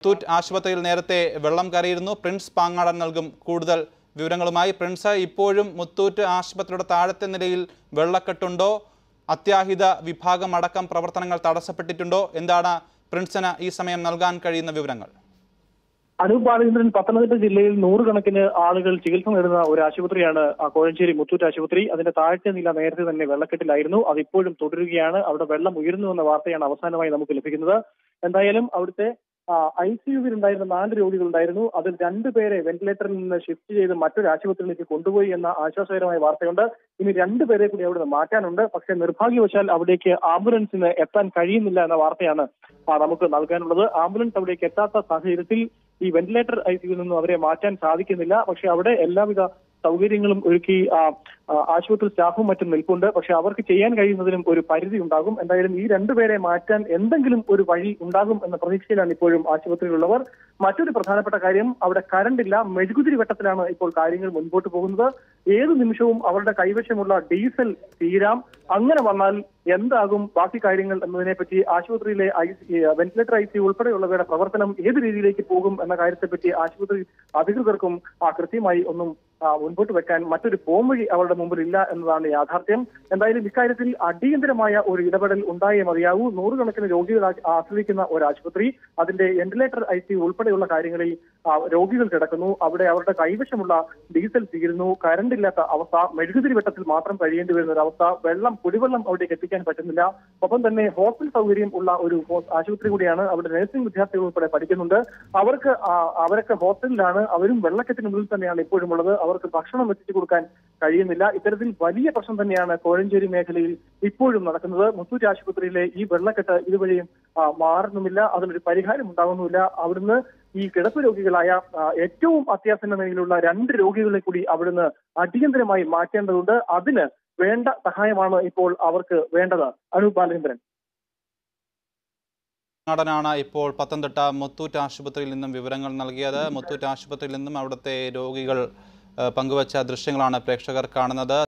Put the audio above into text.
മുത്തൂറ്റ് ആശുപത്രിയിൽ നേരത്തെ വെള്ളം കയറിയിരുന്നു പ്രിൻസ് പാങ്ങാടൻ നൽകും കൂടുതൽ വിവരങ്ങളുമായി പ്രിൻസ് ഇപ്പോഴും മുത്തൂറ്റ് ആശുപത്രിയുടെ താഴത്തെ നിലയിൽ വെള്ളക്കെട്ടുണ്ടോ അത്യാഹിത വിഭാഗം അടക്കം പ്രവർത്തനങ്ങൾ തടസ്സപ്പെട്ടിട്ടുണ്ടോ എന്താണ് പ്രിൻസിന് ഈ സമയം നൽകാൻ കഴിയുന്ന വിവരങ്ങൾ അനൂപ് ബാലചന്ദ്രൻ പത്തനംതിട്ട ജില്ലയിൽ നൂറുകണക്കിന് ആളുകൾ ചികിത്സ നേടുന്ന ഒരു ആശുപത്രിയാണ് ആ കോഴഞ്ചേരി മുത്തൂറ്റ് ആശുപത്രി അതിന്റെ താഴത്തെ നില നേരത്തെ തന്നെ വെള്ളക്കെട്ടിലായിരുന്നു അത് ഇപ്പോഴും തുടരുകയാണ് അവിടെ വെള്ളം ഉയരുന്നു എന്ന വാർത്തയാണ് അവസാനമായി നമുക്ക് ലഭിക്കുന്നത് എന്തായാലും അവിടുത്തെ ഐ സി യുവിൽ ഉണ്ടായിരുന്ന നാല് രോഗികളുണ്ടായിരുന്നു അതിൽ രണ്ടുപേരെ വെന്റിലേറ്ററിൽ നിന്ന് ഷിഫ്റ്റ് ചെയ്ത് മറ്റൊരു ആശുപത്രിയിലേക്ക് കൊണ്ടുപോയി എന്ന ആശ്വാസകരമായ വാർത്തയുണ്ട് ഇനി രണ്ടുപേരെ കൂടി അവിടെ നിന്ന് മാറ്റാനുണ്ട് പക്ഷേ നിർഭാഗ്യവശാൽ അവിടേക്ക് ആംബുലൻസിന് എത്താൻ കഴിയുന്നില്ല എന്ന വാർത്തയാണ് ആ, നമുക്ക് നൽകാനുള്ളത് ആംബുലൻസ് അവിടേക്ക് എത്താത്ത സാഹചര്യത്തിൽ ഈ വെന്റിലേറ്റർ ഐ സിയിൽ നിന്നും അവരെ മാറ്റാൻ സാധിക്കുന്നില്ല പക്ഷെ അവിടെ എല്ലാവിധ സൗകര്യങ്ങളും ഒരുക്കി ആ, ആ, ആശുപത്രി സ്റ്റാഫും മറ്റും നിൽപ്പുണ്ട് പക്ഷെ അവർക്ക് ചെയ്യാൻ കഴിയുന്നതിനും ഒരു പരിധി ഉണ്ടാകും എന്തായാലും ഈ രണ്ടുപേരെ മാറ്റാൻ എന്തെങ്കിലും ഒരു വഴി ഉണ്ടാകും എന്ന പ്രതീക്ഷയിലാണ് ഇപ്പോഴും ആശുപത്രിയിലുള്ളവർ മറ്റൊരു പ്രധാനപ്പെട്ട കാര്യം അവിടെ കറണ്ട് ഇല്ല മെഴുകുതിരി വട്ടത്തിലാണ് ഇപ്പോൾ കാര്യങ്ങൾ മുൻപോട്ട് പോകുന്നത് ഏത് നിമിഷവും അവരുടെ കൈവശമുള്ള ഡീസൽ തീരാം അങ്ങനെ വന്നാൽ എന്താകും ബാക്കി കാര്യങ്ങൾ എന്നതിനെപ്പറ്റി ആശുപത്രിയിലെ ഐ വെന്റിലേറ്റർ ഐ സി ഉൾപ്പെടെയുള്ളവയുടെ പ്രവർത്തനം ഏത് രീതിയിലേക്ക് പോകും എന്ന കാര്യത്തെപ്പറ്റി ആശുപത്രി അധികൃതർക്കും ആ കൃത്യമായി ഒന്നും ആ, മുൻപോട്ട് വെക്കാൻ മറ്റൊരു പോംവഴി അവരുടെ മുമ്പിൽ ഇല്ല എന്നതാണ് യാഥാർത്ഥ്യം എന്തായാലും ഇക്കാര്യത്തിൽ അടിയന്തരമായ ഒരു ഇടപെടൽ ഉണ്ടായേ മതിയാവൂ നൂറുകണക്കിന് രോഗികൾ ആ- ആശ്രയിക്കുന്ന ഒരു ആശുപത്രി അതിന്റെ വെന്റിലേറ്റർ ഐ സി ഉൾപ്പെടെയുള്ള കാര്യങ്ങളിൽ ആ, രോഗികൾ കിടക്കുന്നു അവിടെ അവരുടെ കൈവശമുള്ള ഡീസൽ തീരുന്നു കറണ്ട് ഇല്ലാത്ത അവസ്ഥ മെഴുകുതിരി വെട്ടത്തിൽ മാത്രം കഴിയേണ്ടി വരുന്ന ഒരു അവസ്ഥ വെള്ളം കുടിവെള്ളം അവിടേക്ക് എത്തിക്കാൻ പറ്റുന്നില്ല ഒപ്പം തന്നെ ഹോസ്റ്റൽ സൗകര്യം ഉള്ള ഒരു ഹോ- ആശുപത്രി കൂടിയാണ് അവിടെ നഴ്സിംഗ് വിദ്യാർത്ഥികൾ ഉൾപ്പെടെ പഠിക്കുന്നുണ്ട് അവർക്ക് ആ, അവരൊക്കെ ഹോസ്റ്റലിലാണ് അവരും വെള്ളക്കെട്ടിനുള്ളിൽ തന്നെയാണ് ഇപ്പോഴും ഉള്ളത് അവർക്ക് ഭക്ഷണം എത്തിച്ചു കൊടുക്കാൻ കഴിയുന്നില്ല ഇത്തരത്തിൽ വലിയ പ്രശ്നം തന്നെയാണ് കോഴഞ്ചേരി മേഖലയിൽ ഇപ്പോഴും നടക്കുന്നത് മുത്തൂറ്റ് ആശുപത്രിയിലെ ഈ വെള്ളക്കെട്ട് ഇതുവഴിയും ആ, മാറുന്നുമില്ല അതിനൊരു പരിഹാരം ഉണ്ടാകുന്നുമില്ല അവിടുന്ന് ഈ കിടപ്പ് രോഗികളായ ആ, ഏറ്റവും അത്യാസന്ന നിലയിലുള്ള രണ്ട് രോഗികളെ കൂടി അവിടുന്ന് അടിയന്തരമായി മാറ്റേണ്ടതുണ്ട് അതിന് വേണ്ട സഹായമാണ് ഇപ്പോൾ അവർക്ക് വേണ്ടത് അനൂപ് ബാലചന്ദ്രൻ നടനാണ് ഇപ്പോൾ പത്തനംതിട്ട മുത്തൂറ്റ് ആശുപത്രിയിൽ നിന്നും വിവരങ്ങൾ നൽകിയത് മുത്തൂറ്റ് ആശുപത്രിയിൽ നിന്നും അവിടുത്തെ രോഗികൾ ഏഹ്, പങ്കുവച്ച ദൃശ്യങ്ങളാണ് പ്രേക്ഷകർ കാണുന്നത്